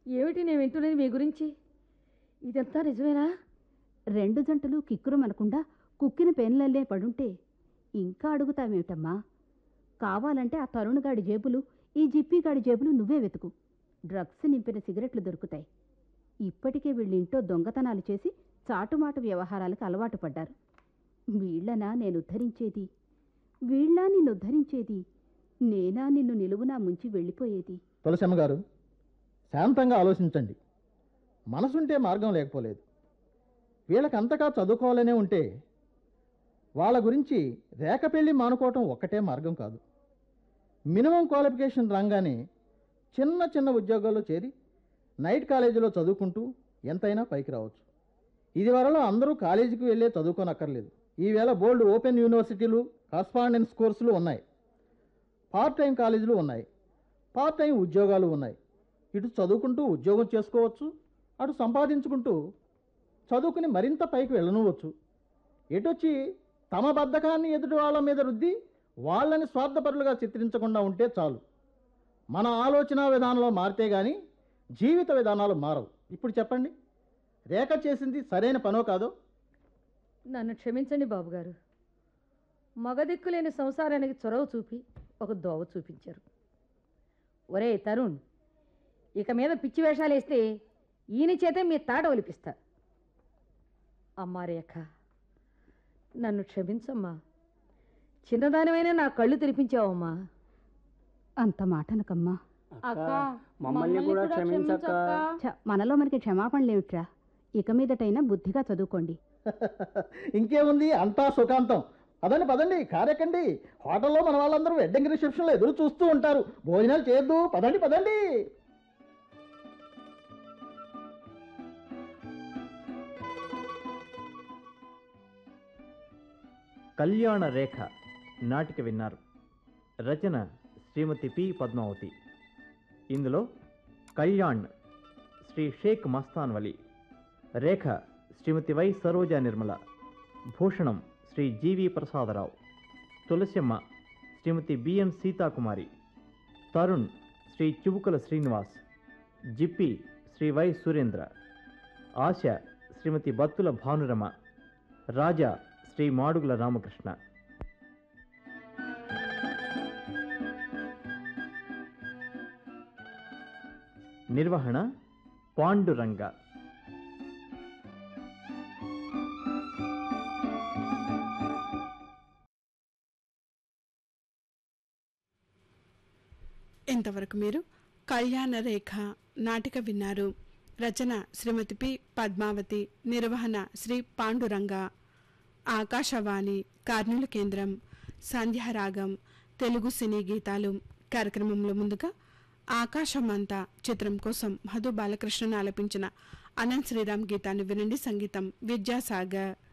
ఏమిటి నేను వింటున్నది మీ గురించి ఇదంతా నిజమేనా రెండు జంటలు కిక్కురుమనకుండా కుక్కిన పెన్లల్లే పడుంటే ఇంకా అడుగుతావేమిటమ్మా కావాలంటే ఆ తరుణగాడి జేబులు ఈ జిప్పిగాడి జేబులు నువ్వే వెతుకు డ్రగ్స్ నింపిన సిగరెట్లు దొరుకుతాయి ఇప్పటికే వీళ్ళింట్లో దొంగతనాలు చేసి చాటుమాటు వ్యవహారాలకు అలవాటు పడ్డారు వీళ్ళనా నేను ఉద్ధరించేది వీళ్ళా నిన్ను ఉద్ధరించేది నేనా నిన్ను నిలువునా ముంచి వెళ్ళిపోయేది తులసమ్మ గారు శాంతంగా ఆలోచించండి మనసుంటే మార్గం లేకపోలేదు వీళ్ళకి అంతగా చదువుకోవాలనే ఉంటే వాళ్ళ గురించి రేఖ పెళ్ళి మానుకోవటం ఒక్కటే మార్గం కాదు మినిమం క్వాలిఫికేషన్ రాగానే చిన్న చిన్న ఉద్యోగాల్లో చేరి నైట్ కాలేజీలో చదువుకుంటూ ఎంతైనా పైకి రావచ్చు ఇది వరలో అందరూ కాలేజీకి వెళ్ళే చదువుకోనక్కర్లేదు ఈవేళ బోల్డ్ ఓపెన్ యూనివర్సిటీలు కరస్పాండెన్స్ కోర్సులు ఉన్నాయి పార్ట్ టైం కాలేజీలు ఉన్నాయి పార్ట్ టైం ఉద్యోగాలు ఉన్నాయి ఇటు చదువుకుంటూ ఉద్యోగం చేసుకోవచ్చు అటు సంపాదించుకుంటూ చదువుకుని మరింత పైకి వెళ్ళనవచ్చు ఎటొచ్చి తమ బద్ధకాన్ని ఎదుటి వాళ్ళ మీద రుద్ది వాళ్ళని స్వార్థపరులుగా చిత్రించకుండా ఉంటే చాలు మన ఆలోచన విధానంలో మారితే కానీ జీవిత విధానాలు మారవు ఇప్పుడు చెప్పండి రేఖ చేసింది సరైన పనో కాదో నన్ను క్షమించండి బాబుగారు మగదిక్కులేని సంసారానికి చొరవ చూపి ఒక దోవ చూపించారు ఒరే తరుణ్ ఇక మీద పిచ్చి వేషాలు వేస్తే ఈయన చేతే మీ తాట ఒలిపిస్తా అమ్మా రేఖ నన్ను క్షమించమ్మా చిన్నదానివైనా నా కళ్ళు తెరిపించావమ్మా అంత మాటనకమ్మా అక్క మమ్మల్ని కూడా క్షమించక్క ఛ, మనలో మనకి క్షమాపణలేమిట్రా ఇక మీదటైనా బుద్ధిగా చదువుకోండి ఇంకేముంది అంతా సుఖాంతం పదండి పదండి కారెక్కండి హోటల్లో మన వాళ్ళందరూ వెడ్డింగ్ రిసెప్షన్లో ఎదురు చూస్తూ ఉంటారు భోజనాలు చేయొద్దు పదండి పదండి కళ్యాణ రేఖ నాటిక విన్నారు రచన శ్రీమతి పి పద్మావతి ఇందులో Kalyan Shri Sheikh Mastan Vali Rekha Shrimati Y Saroja Nirmala Bhushanam Shri G V Prasadarao Tulasimma Shrimati B N Sitakumari Tarun Shri Chubukala Srinivas Jippi Shri Y Surendra Asha Shrimati Battula Bhanurama Raja Shri Madugula Ramakrishna నిర్వహణ పాండురంగ ఇంతవరకు మీరు కళ్యాణ రేఖ నాటిక విన్నారు రచన శ్రీమతి పి పద్మావతి నిర్వహణ శ్రీ పాండురంగ ఆకాశవాణి కర్నూలు కేంద్రం సంధ్యారాగం తెలుగు సినీ గీతాలు కార్యక్రమంలో ముందుగా ఆకాశమంతా చిత్రం కోసం మధు బాలకృష్ణను ఆలపించిన అనంత్ శ్రీరామ్ గీతాన్ని వినండి సంగీతం విద్యాసాగర్